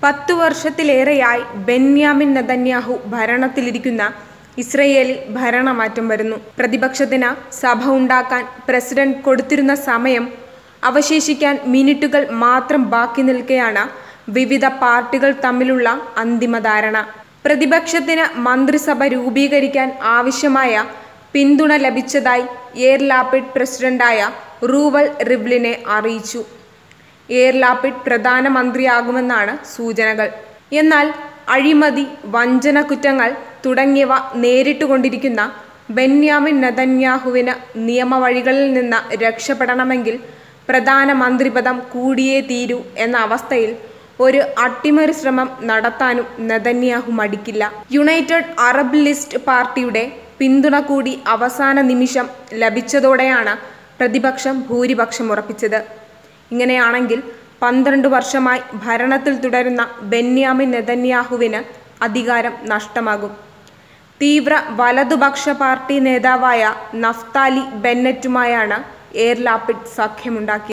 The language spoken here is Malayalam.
പത്തു വർഷത്തിലേറെയായി ബെന്യാമിൻ നെതന്യാഹു ഭരണത്തിലിരിക്കുന്ന ഇസ്രയേലിൽ ഭരണമാറ്റം വരുന്നു പ്രതിപക്ഷത്തിന് സഭ ഉണ്ടാക്കാൻ പ്രസിഡന്റ് കൊടുത്തിരുന്ന സമയം അവശേഷിക്കാൻ മിനിറ്റുകൾ മാത്രം ബാക്കി നിൽക്കെയാണ് വിവിധ പാർട്ടികൾ തമ്മിലുള്ള അന്തിമ ധാരണ പ്രതിപക്ഷത്തിന് മന്ത്രിസഭ രൂപീകരിക്കാൻ ആവശ്യമായ പിന്തുണ ലഭിച്ചതായി എയർ ലാപ്പിഡ് പ്രസിഡന്റായ റൂവൽ റിവ്ലിനെ അറിയിച്ചു എയർ ലാപ്പിഡ് പ്രധാനമന്ത്രിയാകുമെന്നാണ് സൂചനകൾ എന്നാൽ അഴിമതി വഞ്ചന കുറ്റങ്ങൾ തുടങ്ങിയവ നേരിട്ടുകൊണ്ടിരിക്കുന്ന ബെന്യാമിൻ നെതന്യാഹുവിന് നിയമവഴികളിൽ നിന്ന് രക്ഷപ്പെടണമെങ്കിൽ പ്രധാനമന്ത്രിപദം കൂടിയേ തീരൂ എന്ന അവസ്ഥയിൽ ഒരു അട്ടിമറി ശ്രമം നടത്താനും നെതന്യാഹു മടിക്കില്ല യുണൈറ്റഡ് അറബ് ലിസ്റ്റ് പാർട്ടിയുടെ പിന്തുണ കൂടി അവസാന നിമിഷം ലഭിച്ചതോടെയാണ് പ്രതിപക്ഷം ഭൂരിപക്ഷം ഉറപ്പിച്ചത് ഇങ്ങനെയാണെങ്കിൽ പന്ത്രണ്ട് വർഷമായി ഭരണത്തിൽ തുടരുന്ന ബെന്യാമിൻ നെതന്യാഹുവിന് അധികാരം നഷ്ടമാകും തീവ്ര വലതുപക്ഷ പാർട്ടി നേതാവായ നഫ്താലി ബെന്നറ്റുമായാണ് എയർ ലാപ്പിഡ് സഖ്യമുണ്ടാക്കിയത്